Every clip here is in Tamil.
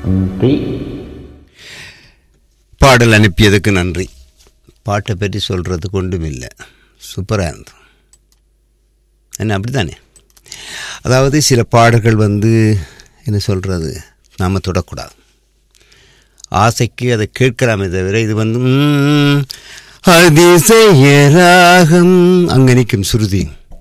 நன்றி பாடல் அனுப்பியதுக்கு நன்றி பாட்டை பற்றி சொல்கிறதுக்கு ஒன்றும் இல்லை சூப்பராக இருந்தது என்ன அப்படி தானே அதாவது சில பாடல்கள் வந்து என்ன சொல்கிறது நாம் தொடக்கூடாது ஆசைக்கு அதை கேட்கலாமே தவிர இது வந்து ம், அதிசய ராகம் அங்கே நிற்கும் சுருதி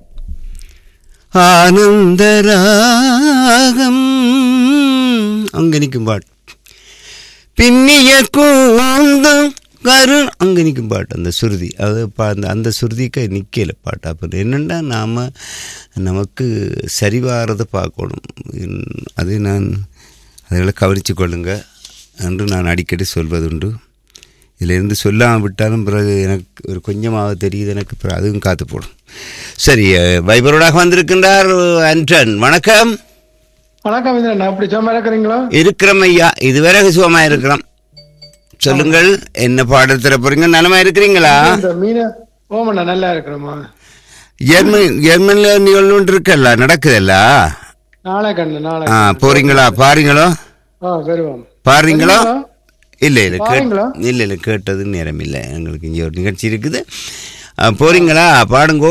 ஆனந்த ராகம் அங்கே நிற்கும் பாட்டு பின்னிய கூந்தம் கரு அங்கே நிற்கும் பாட்டு அந்த சுருதி அது பா அந்த அந்த சுருதிக்கு நிற்கல பாட்டு அப்போ என்னென்னா நாம் நமக்கு சரிவாரதை பார்க்கணும் இன்- அது நான் அதில் கவனித்து கொள்ளுங்க என்று நான் அடிக்கடி சொல்வதுண்டு இதிலிருந்து சொல்லாமல் விட்டாலும் பிறகு எனக்கு ஒரு கொஞ்சமாக தெரியுது எனக்கு பிறகு அதுவும் காத்து போடும் சரி அஹ், வைபரோடாக வந்திருக்கின்றார் அன்டன் வணக்கம் வணக்கம் இந்திரன் அப்படி சும்மா இருக்கிறீங்களா இருக்கிறோம் ஐயா இதுவரை சுகமா இருக்கிறோம் சொல்லுங்கள் என்ன பாடல் தர போறீங்க நலமா இருக்கிறீங்களா இந்த மீன ஓமண்ணா நல்லா இருக்கிறோமா ஜெர்மனி ஜெர்மனில நிகழ்வு இருக்கல்ல நடக்குதல்ல நாளை கண்ணு நாளை ஆ போறீங்களா பாருங்களோ ஆ வருவோம் பாருங்களோ இல்ல இல்ல கேட் பாருங்களா? இல்ல இல்ல கேட்டது நேரம் இல்லை எங்களுக்கு இங்கே ஒரு நிகழ்ச்சி இருக்குது ஆ, போறீங்களா பாடுங்கோ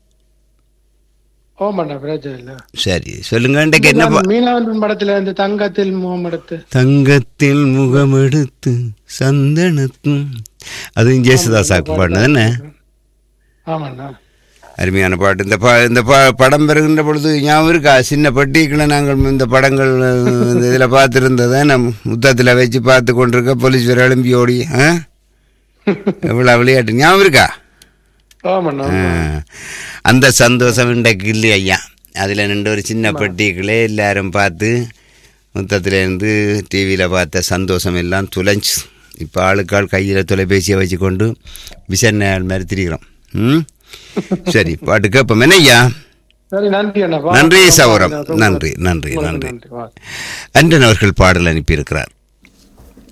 ஓமண்ணா பிரச்சனை இல்ல சரி சொல்லுங்க இன்றைக்கு என்ன பா- மீனவன் படத்துல இந்த தங்கத்தில் முகம் எடுத்து தங்கத்தில் முகமெடுத்து சந்தனத்தும் அதுவும் ஜேசுதாசாக்கு பாடினது என்ன ஆமாண்ணா அருமையான பாட்டு இந்த பா இந்த பா படம் பெறுகின்ற பொழுது ஞாபகம் இருக்கா சின்ன பட்டிகளை நாங்கள் இந்த படங்கள் அஹ், இந்த இதில் பார்த்துருந்ததை நம் முத்தத்தில் வச்சு பார்த்து கொண்டிருக்க போலீஸ் வேறு எழும்பி ஓடி ஆ எவ்வளோ விளையாட்டு ஞாபகம் இருக்கா ஆமாண்ணா ஆ. அந்த சந்தோஷம் இன்றைக்கு இல்லை ஐயா அதில் நின்று ஒரு சின்ன பட்டிகளே எல்லாரும் பார்த்து முத்தத்தில் இருந்து டிவியில் பார்த்த சந்தோஷம் எல்லாம் துளைஞ்சு இப்போ ஆளுக்காள் கையில் தொலைபேசியை வச்சுக்கொண்டு விசன் மாதிரி திரிகிறோம் ம் சரி பாட்டு கேட்போம் என்ன ஐயா சரி நன்றி அண்ணா நன்றி சௌரம் நன்றி நன்றி நன்றி நன்றி வா. அன்றன் அவர்கள் பாடல் அனுப்பியிருக்கிறார்